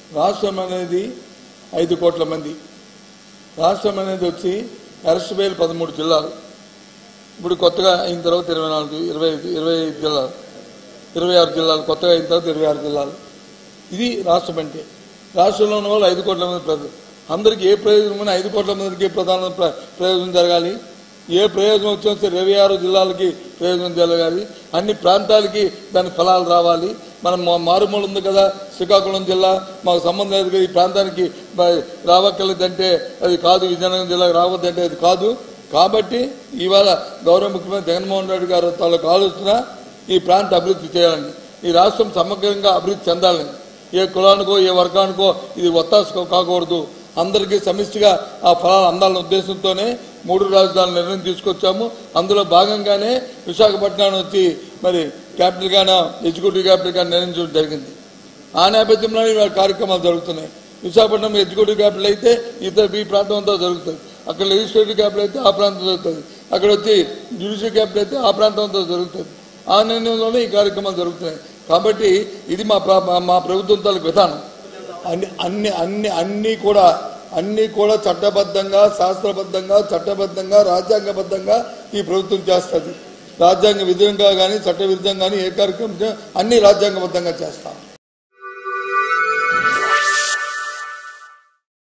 రాష్ట్రం అనేది ఐదు కోట్ల మంది రాష్ట్రం అనేది వచ్చి అరెస్ట్ బెయిల్ పదమూడు జిల్లాలు ఇప్పుడు కొత్తగా అయిన తర్వాత ఇరవై నాలుగు ఇరవై ఐదు ఇరవై ఐదు జిల్లాలు ఇరవై ఆరు జిల్లాలు కొత్తగా అయిన తర్వాత ఇరవై ఆరు జిల్లాలు ఇది రాష్ట్రం అంటే రాష్ట్రంలో ఉన్న వాళ్ళు ఐదు కోట్ల మంది ప్రజలు అందరికీ ఏ ప్రయోజనం ఉన్నా ఐదు కోట్ల మందికి ప్రధాన ప్ర- ప్రయోజనం జరగాలి ఏ ప్రయోజనం వచ్చినా సరే ఇరవై ఆరు జిల్లాలకి ప్రయోజనం జరగాలి అన్ని ప్రాంతాలకి దాని ఫలాలు రావాలి మనం మా- మారుమూల ఉంది కదా శ్రీకాకుళం జిల్లా మాకు సంబంధం లేదు కదా ఈ ప్రాంతానికి బ- రావక్కర్లేదంటే అది కాదు విజయనగరం జిల్లాకు రావద్దంటే అది కాదు కాబట్టి ఇవాళ గౌరవ ముఖ్యమంత్రి జగన్మోహన్ రెడ్డి గారు తాలూకు ఆలోచన ఈ ప్రాంత అభివృద్ధి చేయాలని ఈ రాష్ట్రం సమగ్రంగా అభివృద్ధి చెందాలని ఏ కులానికో ఏ వర్గానికో ఇది ఒత్తాసు కాకూడదు అందరికీ సమిష్టిగా ఆ ఫలాలు అందాలనే ఉద్దేశంతోనే మూడు రాజధానుల నిర్ణయం తీసుకొచ్చాము అందులో భాగంగానే విశాఖపట్నం వచ్చి మరి క్యాపిటల్ గాన ఎగ్జిక్యూటివ్ క్యాపిటల్ గా నిర్ణయించడం జరిగింది ఆ నేపథ్యంలోనే ఇవాళ కార్యక్రమాలు జరుగుతున్నాయి విశాఖపట్నం ఎగ్జిక్యూటివ్ క్యాపిటల్ అయితే ఇతర ఈ ప్రాంతం అంతా జరుగుతుంది అక్కడ లెజిస్లేటివ్ క్యాపిటల్ అయితే ఆ ప్రాంతం జరుగుతుంది అక్కడ వచ్చి జ్యుడిషియల్ క్యాపిటల్ అయితే ఆ ప్రాంతం అంతా జరుగుతుంది ఆ నిర్ణయంలోనే ఈ కార్యక్రమాలు జరుగుతున్నాయి కాబట్టి ఇది మా ప్ర- మా- మా ప్రభుత్వం తాలూకు విధానం అన్ని అన్ని అన్ని అన్ని కూడా అన్ని కూడా చట్టబద్ధంగా శాస్త్రబద్ధంగా చట్టబద్ధంగా రాజ్యాంగబద్ధంగా ఈ ప్రభుత్వం చేస్తుంది రాజ్యాంగ విధంగా కానీ చట్ట విరుద్ధంగా కానీ ఏ కార్యక్రమం చేసినా అన్ని రాజ్యాంగబద్ధంగా చేస్తాం